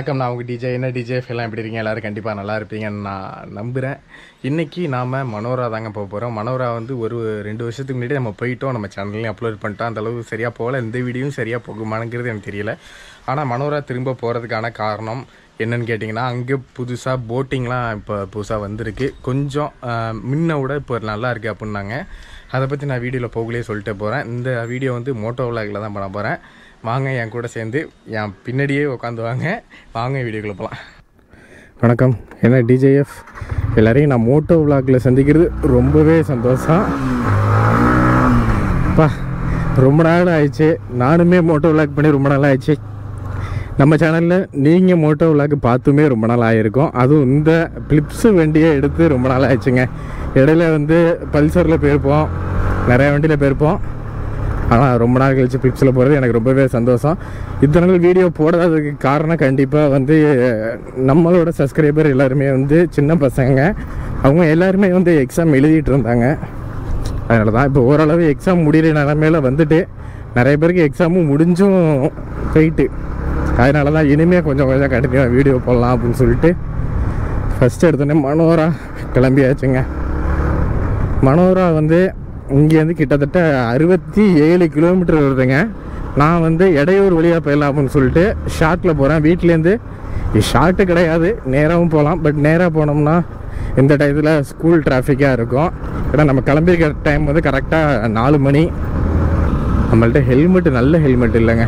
வணக்கம் நான் உங்கள் டிஜே என்ன டிஜே எல்லாம் எப்படி இருக்கீங்க எல்லோரும் கண்டிப்பாக நல்லா இருப்பீங்கன்னு நான் நம்புகிறேன் இன்றைக்கி நாம் மனோரா தாங்க போக போகிறோம் மனோரா வந்து ஒரு ரெண்டு வருஷத்துக்கு முன்னாடி நம்ம போயிட்டோம் நம்ம சேனல்லையும் அப்லோட் பண்ணிட்டோம் அந்த அளவு சரியாக போகல இந்த வீடியோவும் சரியாக போகுமானுங்கிறது எனக்கு தெரியல ஆனால் மனோரா திரும்ப போகிறதுக்கான காரணம் என்னன்னு கேட்டிங்கன்னா அங்கே புதுசாக போட்டிங்லாம் இப்போ புதுசாக வந்திருக்கு கொஞ்சம் ஆஹ், முன்ன விட இப்போ நல்லா இருக்குது அப்படின்னாங்க அதை பற்றி நான் வீடியோவில் போகலையே சொல்லிட்டு போகிறேன் இந்த வீடியோ வந்து மோட்டோ விளாகில் தான் பண்ண போகிறேன் வாங்க என் கூட சேர்ந்து என் பின்னாடியே உட்காந்து வாங்க வாங்க வீடியோக்குள்ளே போகலாம் வணக்கம் என்ன டிஜேஎஃப் எல்லாரையும் நான் மோட்டோ விளாகில் சந்திக்கிறது ரொம்பவே சந்தோஷம் பா ரொம்ப நாள் ஆயிடுச்சு நானுமே மோட்டோ விளாக் பண்ணி ரொம்ப நாள் ஆயிடுச்சு நம்ம சேனலில் நீங்கள் மோட்டோ விளாக் பார்த்துமே ரொம்ப நாள் ஆகிருக்கும் அதுவும் இந்த கிளிப்ஸு வண்டியை எடுத்து ரொம்ப நாள் ஆயிடுச்சுங்க இடையில வந்து பல்சரில் போயிருப்போம் நிறைய வண்டியில் போயிருப்போம் ஆனால் ரொம்ப நாள் கழிச்சு கிளிப்ஸில் போகிறது எனக்கு ரொம்பவே சந்தோஷம் இத்தனை நாள் வீடியோ போடாததுக்கு காரணம் கண்டிப்பாக வந்து அஹ், நம்மளோட சப்ஸ்கிரைபர் எல்லாருமே வந்து சின்ன பசங்க அவங்க எல்லாருமே வந்து எக்ஸாம் எழுதிட்டு இருந்தாங்க அதனால தான் இப்போ ஓரளவு எக்ஸாம் முடிகிற நிலமையில வந்துட்டு நிறைய பேருக்கு எக்ஸாமும் முடிஞ்சும் போயிட்டு அதனால தான் இனிமேல் கொஞ்சம் கொஞ்சம் கண்டினியூவாக வீடியோ போடலாம் அப்படின்னு சொல்லிட்டு ஃபஸ்ட்டு எடுத்தோடனே மனோரா கிளம்பியாச்சுங்க மனோரா வந்து இங்கேருந்து கிட்டத்தட்ட அறுபத்தி ஏழு கிலோமீட்டர் வருதுங்க நான் வந்து இடையூர் வழியாக போயிடலாம் அப்படின்னு சொல்லிட்டு ஷார்ட்டில் போகிறேன் வீட்டிலேருந்து ஷார்ட்டு கிடையாது நேராகவும் போகலாம் பட் நேராக போனோம்னா இந்த டயத்தில் ஸ்கூல் டிராஃபிக்காக இருக்கும் ஏன்னா நம்ம கிளம்பிருக்கிற டைம் வந்து கரெக்டாக நாலு மணி நம்மள்ட்ட ஹெல்மெட் நல்ல ஹெல்மெட் இல்லைங்க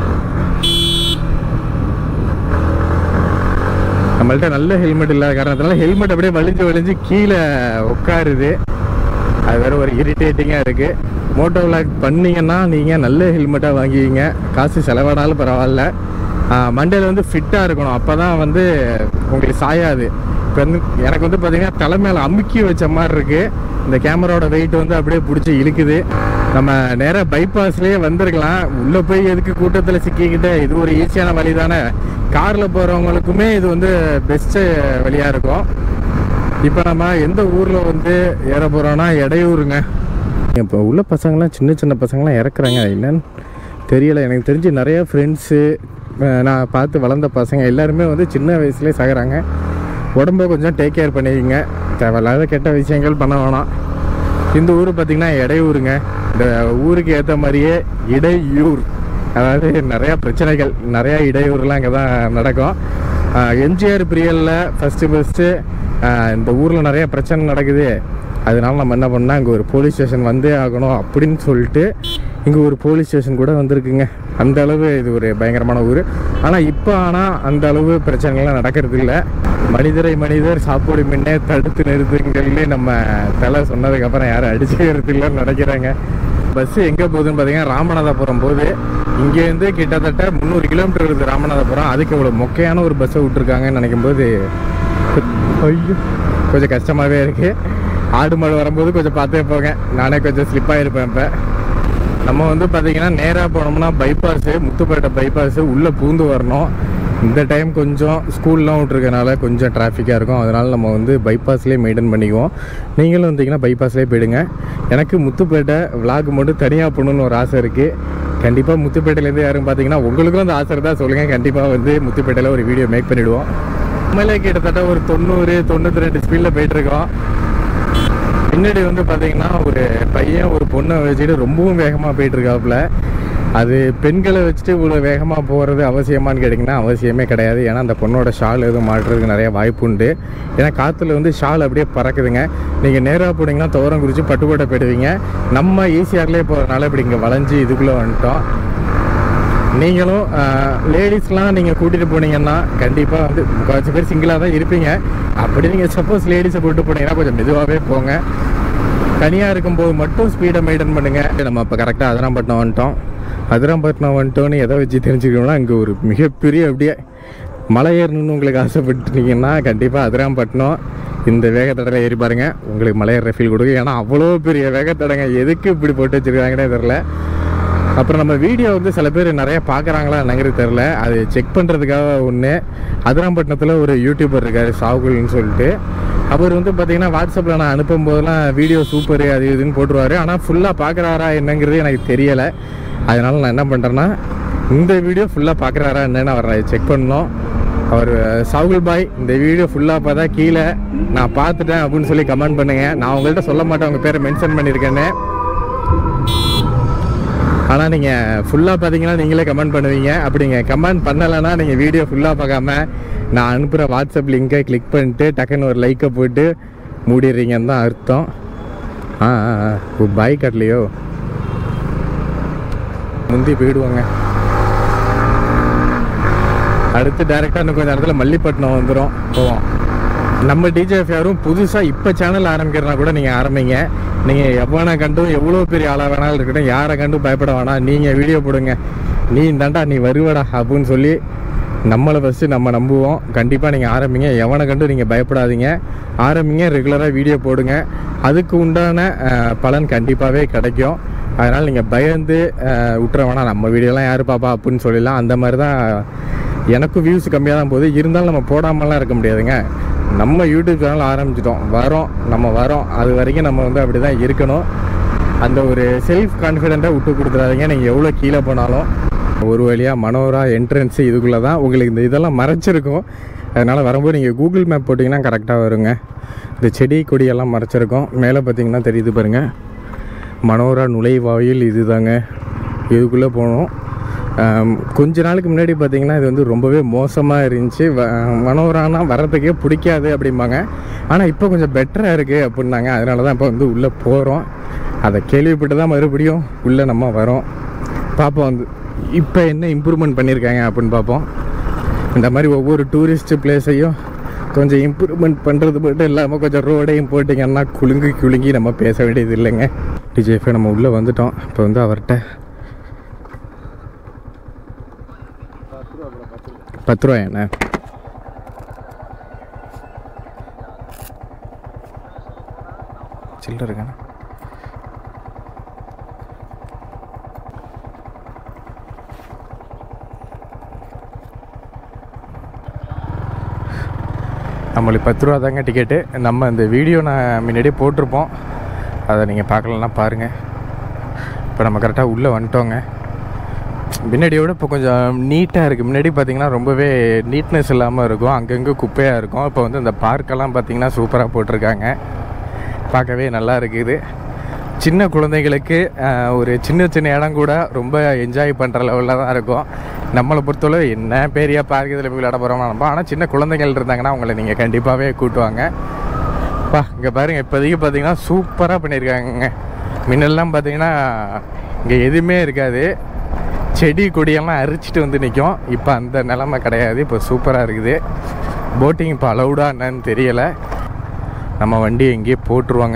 நம்மள்ட்ட நல்ல ஹெல்மெட் இல்லாத காரணத்தினால ஹெல்மெட் அப்படியே வலிஞ்சு வலிஞ்சு கீழே உட்காருது அது வேற ஒரு இரிட்டேட்டிங்காக இருக்குது மோட்டோ விளாக் பண்ணீங்கன்னா நீங்கள் நல்ல ஹெல்மெட்டாக வாங்கிக்கிங்க காசு செலவானாலும் பரவாயில்ல மண்டையில் வந்து ஃபிட்டாக இருக்கணும் அப்போ தான் வந்து உங்களுக்கு சாயாது இப்போ வந்து எனக்கு வந்து பார்த்தீங்கன்னா தலை மேலே அமுக்கி வச்ச மாதிரி இருக்குது இந்த கேமராவோட வெயிட் வந்து அப்படியே பிடிச்சி இழுக்குது நம்ம நேராக பைபாஸ்லேயே வந்திருக்கலாம் உள்ளே போய் எதுக்கு கூட்டத்தில் சிக்கிக்கிட்டு இது ஒரு ஈஸியான வழி தானே காரில் போகிறவங்களுக்குமே இது வந்து பெஸ்ட்டு வழியாக இருக்கும் இப்போ நம்ம எந்த ஊரில் வந்து ஏற போகிறோன்னா இடையூருங்க இப்போ உள்ள பசங்களாம் சின்ன சின்ன பசங்களாம் இறக்குறாங்க என்னன்னு தெரியல எனக்கு தெரிஞ்சு நிறைய ஃப்ரெண்ட்ஸு நான் பார்த்து வளர்ந்த பசங்க எல்லாருமே வந்து சின்ன வயசுலேயே சகுறாங்க உடம்ப கொஞ்சம் டேக் கேர் பண்ணிக்கங்க தேவையில்லாத கெட்ட விஷயங்கள் பண்ண வேணாம் இந்த ஊர் பார்த்திங்கன்னா இடையூருங்க இந்த ஊருக்கு ஏற்ற மாதிரியே இடையூர் அதாவது நிறையா பிரச்சனைகள் நிறையா இடையூறுலாம் இங்கே தான் நடக்கும் எம்ஜிஆர் பிரியலில் ஃபஸ்ட்டு ஃபஸ்ட்டு இந்த ஊரில் நிறைய பிரச்சனை நடக்குது அதனால நம்ம என்ன பண்ணால் இங்கே ஒரு போலீஸ் ஸ்டேஷன் வந்தே ஆகணும் அப்படின்னு சொல்லிட்டு இங்கே ஒரு போலீஸ் ஸ்டேஷன் கூட வந்திருக்குங்க அந்த அளவு இது ஒரு பயங்கரமான ஊர் ஆனால் இப்போ ஆனால் அந்த அளவு பிரச்சனைகள்லாம் நடக்கிறது இல்லை மனிதரை மனிதர் சாப்பாடு முன்னே தடுத்து நிறுத்துங்கள்னு நம்ம தலை சொன்னதுக்கப்புறம் யாரும் அடிச்சுக்கிறது இல்லைன்னு நினைக்கிறாங்க பஸ்ஸு எங்கே போகுதுன்னு பார்த்தீங்கன்னா ராமநாதபுரம் போகுது இங்கேருந்து கிட்டத்தட்ட முந்நூறு கிலோமீட்டர் இருக்குது ராமநாதபுரம் அதுக்கு இவ்வளோ மொக்கையான ஒரு பஸ்ஸை விட்ருக்காங்கன்னு நினைக்கும் போது ஐயோ கொஞ்சம் கஷ்டமாகவே இருக்குது ஆடு மாடு வரும்போது கொஞ்சம் பார்த்தே போங்க நானே கொஞ்சம் ஸ்லிப்பாக இருப்பேன் இப்போ நம்ம வந்து பார்த்தீங்கன்னா நேராக போனோம்னா பைபாஸு முத்துப்பேட்டை பைபாஸு உள்ளே பூந்து வரணும் இந்த டைம் கொஞ்சம் ஸ்கூல்லாம் விட்ருக்கனால கொஞ்சம் டிராஃபிக்காக இருக்கும் அதனால் நம்ம வந்து பைபாஸ்லேயே மெயின்டைன் பண்ணிக்குவோம் நீங்களும் வந்தீங்கன்னா பைபாஸ்லேயே போயிடுங்க எனக்கு முத்துப்பேட்டை விலாக் மட்டும் தனியாக போகணுன்னு ஒரு ஆசை இருக்குது கண்டிப்பாக முத்துப்பேட்டையிலேருந்து யாரும் பார்த்தீங்கன்னா உங்களுக்கும் அந்த ஆசை இருந்தால் சொல்லுங்கள் கண்டிப்பாக வந்து முத்துப்பேட்டையில் ஒரு வீடியோ மேக் பண்ணிவிடுவோம் நம்மளே கிட்டத்தட்ட ஒரு தொண்ணூறு தொண்ணூற்றி ரெண்டு ஸ்பீடில் போயிட்டுருக்கோம் பின்னாடி வந்து பார்த்தீங்கன்னா ஒரு பையன் ஒரு பொண்ணை வச்சுட்டு ரொம்பவும் வேகமாக போயிட்டு இருக்காப்புல அது பெண்களை வச்சுட்டு இவ்வளோ வேகமாக போகிறது அவசியமான்னு கேட்டிங்கன்னா அவசியமே கிடையாது ஏன்னா அந்த பொண்ணோட ஷால் எதுவும் மாட்டுறதுக்கு நிறைய வாய்ப்பு உண்டு ஏன்னா காற்றுல வந்து ஷால் அப்படியே பறக்குதுங்க நீங்கள் நேராக போனீங்கன்னா துவரம் குறித்து பட்டுக்கோட்டை போயிடுவீங்க நம்ம ஈஸியார்லேயே போகிறதுனால இப்படி இங்கே வளைஞ்சு இதுக்குள்ளே வந்துட்டோம் நீங்களும் லேடிஸ்லாம் நீங்கள் கூட்டிகிட்டு போனீங்கன்னா கண்டிப்பாக வந்து முக்கால்வாசி பேர் சிங்கிளாக தான் இருப்பீங்க அப்படி நீங்கள் சப்போஸ் லேடிஸை கூட்டிட்டு போனீங்கன்னா கொஞ்சம் மெதுவாகவே போங்க தனியாக இருக்கும்போது மட்டும் ஸ்பீடை மெயின்டைன் பண்ணுங்கள் நம்ம இப்போ கரெக்டாக அதிராம்பட்டினம் வந்துட்டோம் அதிராம்பட்டினம் வந்துட்டோன்னு எதை வச்சு தெரிஞ்சுக்கணும்னா இங்கே ஒரு மிகப்பெரிய அப்படியே மலை ஏறணும்னு உங்களுக்கு ஆசைப்பட்டுட்டீங்கன்னா கண்டிப்பாக அதிராம்பட்டினம் இந்த வேகத்தடையில் ஏறி பாருங்க உங்களுக்கு மலை ஏறுற ஃபீல் கொடுக்கும் ஏன்னா அவ்வளோ பெரிய வேகத்தடைங்க எதுக்கு இப்படி போட்டு வச்சுருக்காங்கன்னே தெரில அப்புறம் நம்ம வீடியோ வந்து சில பேர் நிறைய பார்க்குறாங்களா என்னங்கிறது தெரில அது செக் பண்ணுறதுக்காக ஒன்று அதிராம்பட்டினத்தில் ஒரு யூடியூபர் இருக்கார் சாகுல்னு சொல்லிட்டு அவர் வந்து பார்த்தீங்கன்னா வாட்ஸ்அப்பில் நான் அனுப்பும் போதெல்லாம் வீடியோ சூப்பர் அது இதுன்னு போட்டுருவாரு ஆனால் ஃபுல்லாக பார்க்குறாரா என்னங்கிறது எனக்கு தெரியலை அதனால் நான் என்ன பண்ணுறேன்னா இந்த வீடியோ ஃபுல்லாக பார்க்குறாரா என்னன்னு அவரை செக் பண்ணோம் அவர் சாகுல் பாய் இந்த வீடியோ ஃபுல்லாக பார்த்தா கீழே நான் பார்த்துட்டேன் அப்படின்னு சொல்லி கமெண்ட் பண்ணுங்க நான் உங்கள்கிட்ட சொல்ல மாட்டேன் உங்கள் பேரை மென்ஷன் பண்ணியிருக்கேன்னு ஆனால் நீங்கள் ஃபுல்லாக பார்த்தீங்கன்னா நீங்களே கமெண்ட் பண்ணுவீங்க அப்படிங்க கமெண்ட் பண்ணலைன்னா நீங்கள் வீடியோ ஃபுல்லாக பார்க்காம நான் அனுப்புகிற வாட்ஸ்அப் லிங்கை கிளிக் பண்ணிட்டு டக்குன்னு ஒரு லைக்கை போட்டு மூடிடுறீங்கன்னு தான் அர்த்தம் ஆ ஆ, ஆ. ஓ பாய் கட்டலையோ முந்தி போயிடுவாங்க அடுத்து டேரெக்டாக இன்னும் கொஞ்ச நேரத்தில் மல்லிப்பட்டினம் வந்துடும் போவோம் நம்ம டிஜேஎஃப் யாரும் புதுசாக இப்போ சேனல் ஆரம்பிக்கிறனா கூட நீங்கள் ஆரம்பிங்க நீங்கள் எவனை கண்டும் எவ்வளோ பெரிய ஆளாக வேணாலும் இருக்கட்டும் யாரை கண்டும் பயப்பட வேணாம் நீங்கள் வீடியோ போடுங்க நீ இந்தாண்டா நீ வருவடா அப்படின்னு சொல்லி நம்மளை ஃபஸ்ட்டு நம்ம நம்புவோம் கண்டிப்பாக நீங்கள் ஆரம்பிங்க எவனை கண்டும் நீங்கள் பயப்படாதீங்க ஆரம்பிங்க ரெகுலராக வீடியோ போடுங்க அதுக்கு உண்டான அஹ், பலன் கண்டிப்பாகவே கிடைக்கும் அதனால் நீங்கள் பயந்து அஹ், விட்டுற வேணாம் நம்ம வீடியோலாம் யார் பாப்பா அப்படின்னு சொல்லிடலாம் அந்த மாதிரி தான் எனக்கும் வியூஸ் கம்மியாக தான் போகுது இருந்தாலும் நம்ம போடாமலாம் இருக்க முடியாதுங்க நம்ம யூடியூப் சேனல் ஆரம்பிச்சிட்டோம் வரோம் நம்ம வரோம் அது வரைக்கும் நம்ம வந்து அப்படி தான் இருக்கணும் அந்த ஒரு செல்ஃப் கான்ஃபிடெண்ட்டாக விட்டு கொடுத்துறாதீங்க நீங்கள் எவ்வளோ கீழே போனாலும் ஒரு வழியாக மனோரா என்ட்ரன்ஸ் இதுக்குள்ளே தான் உங்களுக்கு இந்த இதெல்லாம் மறைச்சிருக்கும் அதனால் வரும்போது நீங்கள் கூகுள் மேப் போட்டிங்கன்னா கரெக்டாக வருங்க இந்த செடி கொடியெல்லாம் மறைச்சிருக்கும் மேலே பார்த்தீங்கன்னா தெரியுது பாருங்கள் மனோரா நுழைவாயில் இதுதாங்க இதுக்குள்ளே போனோம் ஆம், கொஞ்ச நாளுக்கு முன்னாடி பார்த்தீங்கன்னா இது வந்து ரொம்பவே மோசமாக இருந்துச்சு வ- மனோரானா வர்றதுக்கே பிடிக்காது அப்படிம்பாங்க ஆனால் இப்போ கொஞ்சம் பெட்டராக இருக்குது அப்படின்னாங்க அதனால தான் இப்போ வந்து உள்ளே போகிறோம் அதை கேள்விப்பட்டு தான் மறுபடியும் உள்ளே நம்ம வரோம் பார்ப்போம் வந்து இப்போ என்ன இம்ப்ரூவ்மெண்ட் பண்ணியிருக்காங்க அப்படின்னு பார்ப்போம் இந்த மாதிரி ஒவ்வொரு டூரிஸ்ட் பிளேஸையும் கொஞ்சம் இம்ப்ரூவ்மெண்ட் பண்ணுறது மட்டும் இல்லாமல் கொஞ்சம் ரோடையும் போட்டிங்கன்னா குலுங்கி குலுங்கி நம்ம பேச வேண்டியது இல்லைங்க டிஜேஃபை நம்ம உள்ளே வந்துட்டோம் இப்போ வந்து அவர்கிட்ட பத்து ரூபாய் என்ன சில்லற இருக்காண்ணா நம்மளுக்கு பத்து ரூபா தாங்க டிக்கெட்டு நம்ம இந்த வீடியோ நான் முன்னாடியே போட்டிருப்போம் அதை நீங்கள் பார்க்கலன்னா பாருங்கள் இப்போ நம்ம கரெக்டாக உள்ளே வந்துட்டோங்க முன்னாடியோட இப்போ கொஞ்சம் நீட்டாக இருக்குது முன்னாடி பார்த்தீங்கன்னா ரொம்பவே நீட்னஸ் இல்லாமல் இருக்கும் அங்கங்கே குப்பையாக இருக்கும் இப்போ வந்து இந்த பார்க்கெல்லாம் பார்த்தீங்கன்னா சூப்பராக போட்டிருக்காங்க பார்க்கவே நல்லா இருக்குது சின்ன குழந்தைகளுக்கு ஆஹ், ஒரு சின்ன சின்ன இடம் கூட ரொம்ப என்ஜாய் பண்ணுற லெவலில் தான் இருக்கும் நம்மளை பொறுத்தளவு என்ன பெரிய பார்க் இதில் போய் விளையாட போகிறோம் நம்ம ஆனால் சின்ன குழந்தைகள் இருந்தாங்கன்னா அவங்கள நீங்கள் கண்டிப்பாகவே கூட்டுவாங்க பா இங்கே பாருங்க இப்போதைக்கு பார்த்தீங்கன்னா சூப்பராக பண்ணியிருக்காங்கங்க முன்னெல்லாம் பார்த்தீங்கன்னா இங்கே எதுவுமே இருக்காது செடி கொடியெல்லாம் அரிச்சிட்டு வந்து நிற்கும் இப்போ அந்த நிலமை கிடையாது இப்போ சூப்பராக இருக்குது போட்டிங் இப்போ அலௌடா என்னன்னு தெரியலை நம்ம வண்டியை எங்கேயே போட்டுருவாங்க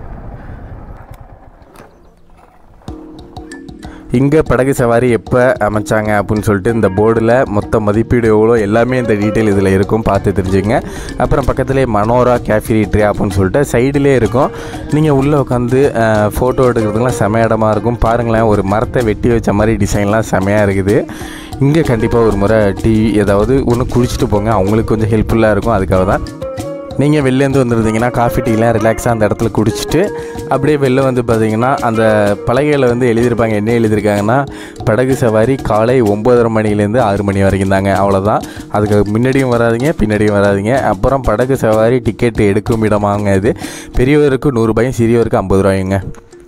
இங்கே படகு சவாரி எப்போ அமைச்சாங்க அப்படின்னு சொல்லிட்டு இந்த போர்டில் மொத்த மதிப்பீடு எவ்வளோ எல்லாமே இந்த டீட்டெயில் இதில் இருக்கும் பார்த்து தெரிஞ்சுங்க அப்புறம் பக்கத்துலேயே மனோரா கேஃபிரிட்ரி அப்படின்னு சொல்லிட்டு சைடுலே இருக்கும் நீங்கள் உள்ளே உட்காந்து ஃபோட்டோ எடுக்கிறதுக்குலாம் செம இடமா இருக்கும் பாருங்களேன் ஒரு மரத்தை வெட்டி வச்ச மாதிரி டிசைன்லாம் செமையாக இருக்குது இங்கே கண்டிப்பாக ஒரு முறை டீ ஏதாவது ஒன்று குடிச்சிட்டு போங்க அவங்களுக்கு கொஞ்சம் ஹெல்ப்ஃபுல்லாக இருக்கும் அதுக்காக தான் நீங்கள் வெளிலேருந்து வந்துருந்தீங்கன்னா காஃபி டீலாம் ரிலாக்ஸாக அந்த இடத்துல குடிச்சிட்டு அப்படியே வெளில வந்து பார்த்தீங்கன்னா அந்த பலகையில் வந்து எழுதியிருப்பாங்க என்ன எழுதியிருக்காங்கன்னா படகு சவாரி காலை ஒம்பதரை மணிலேருந்து ஆறு மணி வரைக்கும் தாங்க அவ்வளோதான் அதுக்கு முன்னாடியும் வராதீங்க பின்னாடியும் வராதீங்க அப்புறம் படகு சவாரி டிக்கெட் எடுக்கும் இடமாங்க இது பெரியவருக்கு நூறுரூபாயும் சிறியவருக்கு ஐம்பது ரூபாயுங்க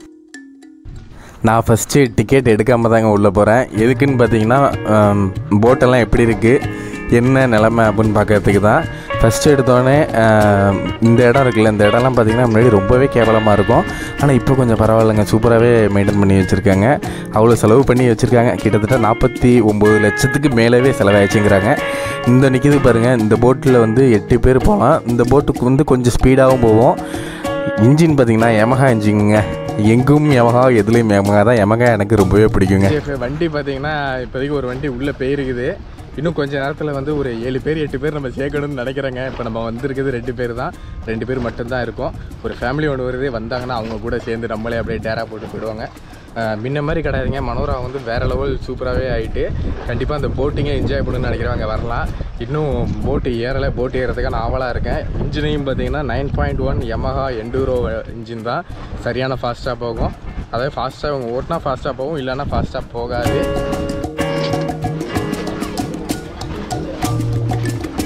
நான் ஃபஸ்ட்டு டிக்கெட் எடுக்காமல் தாங்க உள்ளே போகிறேன் எதுக்குன்னு பார்த்தீங்கன்னா ஆம், போட்டெல்லாம் எப்படி இருக்குது என்ன நிலமை அப்படின்னு பார்க்கறதுக்கு தான் ஃபஸ்ட்டு எடுத்தோடனே ஆம், இந்த இடம் இருக்குல்ல இந்த இடம்லாம் பார்த்தீங்கன்னா முன்னாடி ரொம்பவே கேவலமாக இருக்கும் ஆனால் இப்போ கொஞ்சம் பரவாயில்லைங்க சூப்பராகவே மெயின்டைன் பண்ணி வச்சுருக்காங்க அவ்வளோ செலவு பண்ணி வச்சுருக்காங்க கிட்டத்தட்ட நாற்பத்தி ஒம்பது லட்சத்துக்கு மேலவே செலவாயிடுச்சுங்கிறாங்க இந்த நிற்கிது பாருங்கள் இந்த போட்டில் வந்து எட்டு பேர் போகலாம் இந்த போட்டுக்கு வந்து கொஞ்சம் ஸ்பீடாகவும் போவோம் இன்ஜின் பார்த்தீங்கன்னா யமஹா இன்ஜினுங்க எங்கும் யமஹா எதுலேயும் யமஹா தான் யமஹா எனக்கு ரொம்பவே பிடிக்குங்க வண்டி பார்த்தீங்கன்னா இப்போதைக்கு ஒரு வண்டி உள்ளே போயிருக்குது இன்னும் கொஞ்ச நேரத்தில் வந்து ஒரு ஏழு பேர் எட்டு பேர் நம்ம சேர்க்கணும்னு நினைக்கிறேங்க இப்போ நம்ம வந்திருக்குது ரெண்டு பேர் தான் ரெண்டு பேர் மட்டும்தான் இருக்கோம் ஒரு ஃபேமிலி ஒன்று வருது வந்தாங்கன்னா அவங்க கூட சேர்ந்து நம்மளே அப்படியே டேரா போட்டு போயிடுவாங்க ஆஹ் முன்ன மாதிரி கிடையாதுங்க மனோரா வந்து வேறு லெவல் சூப்பராகவே ஆகிட்டு கண்டிப்பாக அந்த போட்டிங்கை என்ஜாய் பண்ணணும்னு நினைக்கிறவங்க வரலாம் இன்னும் போட்டு ஏறலை போட்டு ஏறதுக்காக நான் ஆவலாக இருக்கேன் இன்ஜினையும் பார்த்தீங்கன்னா nine point one Yamaha enduro engine தான் சரியான ஃபாஸ்ட்டாக போகும் அதாவது ஃபாஸ்ட்டாக அவங்க ஓட்டினா ஃபாஸ்ட்டாக போகும் இல்லைன்னா ஃபாஸ்ட்டாக போகாது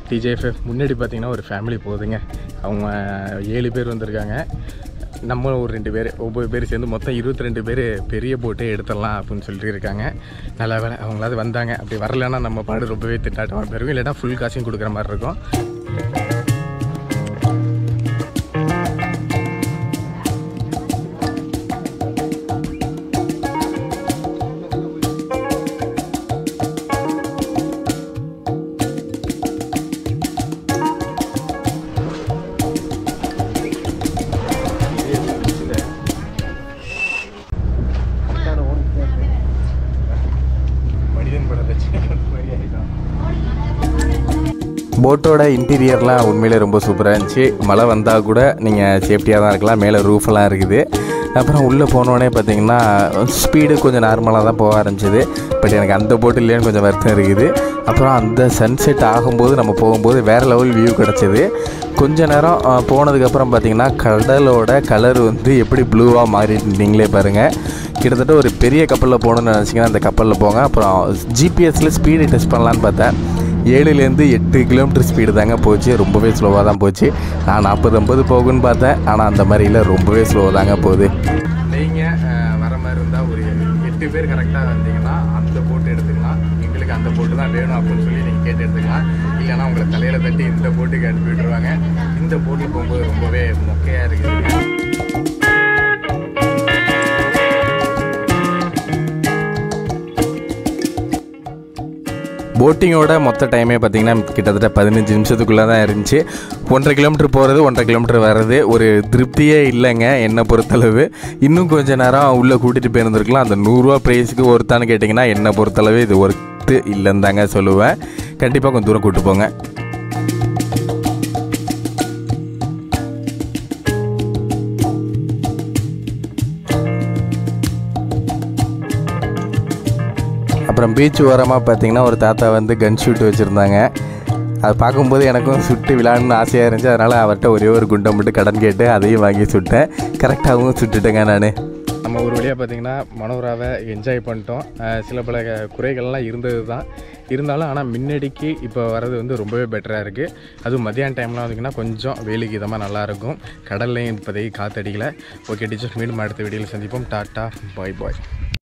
டிஜேஎஃப்எஃப் முன்னாடி பார்த்தீங்கன்னா ஒரு ஃபேமிலி போகுதுங்க அவங்க ஏழு பேர் வந்திருக்காங்க நம்ம ஒரு ரெண்டு பேர் ஒம்பது பேர் சேர்ந்து மொத்தம் இருபத்தி ரெண்டு பேர் பெரிய போட்டே எடுத்துடலாம் அப்படின்னு சொல்லிட்டு இருக்காங்க நல்ல வேலை அவங்களாவது வந்தாங்க அப்படி வரலன்னா நம்ம பாடு ரொம்பவே திட்டாட்டமாக போயிருக்கும் இல்லைன்னா ஃபுல் காசையும் கொடுக்குற மாதிரி இருக்கும் மனிதன் படம் வச்சு மாதிரி ஆகிட்டான் போட்டோட இன்டீரியர்லாம் உண்மையிலே ரொம்ப சூப்பராக இருந்துச்சு மழை வந்தால் கூட நீங்கள் சேஃப்டியாக தான் இருக்கலாம் மேலே ரூஃபெல்லாம் இருக்குது அப்புறம் உள்ளே போனோடனே பார்த்தீங்கன்னா ஸ்பீடு கொஞ்சம் நார்மலாக தான் போக ஆரம்பிச்சது பட் எனக்கு அந்த போட்டு இல்லையான்னு கொஞ்சம் வருத்தம் இருக்குது அப்புறம் அந்த சன்செட் ஆகும்போது நம்ம போகும்போது வேறு லெவல் வியூ கிடச்சிது கொஞ்ச நேரம் அஹ், போனதுக்கப்புறம் பார்த்தீங்கன்னா கடலோட கலர் வந்து எப்படி ப்ளூவாக மாறிட்டு நீங்களே பாருங்கள் கிட்டத்தட்ட ஒரு பெரிய கப்பலில் போகணுன்னு நினச்சிங்கன்னா அந்த கப்பலில் போங்க அப்புறம் ஜிபிஎஸ்சில் ஸ்பீடு டெஸ்ட் பண்ணலான்னு பார்த்தேன் ஏழுலேருந்து எட்டு கிலோமீட்டர் ஸ்பீடு தாங்க போச்சு ரொம்பவே ஸ்லோவாக தான் போச்சு நான் நாற்பது ஐம்பது போகுன்னு பார்த்தேன் ஆனால் அந்த மாதிரி இல்லை ரொம்பவே ஸ்லோவாக தாங்க போகுது நீங்கள் வர மாதிரி இருந்தால் ஒரு எட்டு பேர் கரெக்டாக வந்தீங்கன்னா அந்த போட்டு எடுத்துக்கலாம் எங்களுக்கு அந்த போட்டு தான் வேணும் அப்படின்னு சொல்லி நீங்கள் கேட்டு எடுத்துக்கலாம் இல்லைன்னா உங்களை தலையில் தட்டி இந்த போட்டுக்கு அனுப்பி விட்டுருவாங்க இந்த போட்டில் போகும்போது ரொம்பவே மொக்கையாக இருக்குது போட்டிங்கோட மொத்த டைமே பார்த்தீங்கன்னா கிட்டத்தட்ட பதினஞ்சு நிமிஷத்துக்குள்ளே தான் இருந்துச்சு ஒன்றரை கிலோமீட்டர் போகிறது ஒன்றரை கிலோமீட்டர் வர்றது ஒரு திருப்தியே இல்லைங்க என்னை பொறுத்தளவு இன்னும் கொஞ்ச நேரம் உள்ளே கூட்டிகிட்டு போயிருந்துருக்கலாம் அந்த நூறுரூவா ப்ரைஸுக்கு ஒருத்தான்னு கேட்டிங்கன்னா என்னை பொறுத்தளவு இது ஒர்த்து இல்லைன்னு தாங்க சொல்லுவேன் கண்டிப்பாக கொஞ்சம் தூரம் கூட்டு போங்க அப்புறம் பீச் ஓரமாக பார்த்தீங்கன்னா ஒரு தாத்தா வந்து கன் ஷூட் வச்சுருந்தாங்க அது பார்க்கும்போது எனக்கும் சுட்டு விளாடணும்னு ஆசையாக இருந்துச்சு அதனால் அவர்கிட்ட ஒரே ஒரு குண்டை மட்டும் கடன் கேட்டு அதையும் வாங்கி சுட்டேன் கரெக்டாகவும் சுட்டுட்டேங்க நான் நம்ம ஒரு வழியாக பார்த்தீங்கன்னா மனோராவை என்ஜாய் பண்ணிட்டோம் அஹ் சில பல க- குறைகள்லாம் இருந்தது தான் இருந்தாலும் ஆனால் முன்னாடிக்கு இப்போ வர்றது வந்து ரொம்பவே பெட்டராக இருக்குது அதுவும் மத்தியான டைம்லாம் வந்தீங்கன்னா கொஞ்சம் வெயிலுக்கு இதமாக நல்லாயிருக்கும் கடல்லையும் இப்போதைக்கு காற்றடிக்கல ஓகே டீச்சர் மீண்டும் அடுத்த வீடியோவில் சந்திப்போம் டாட்டா பாய் பாய்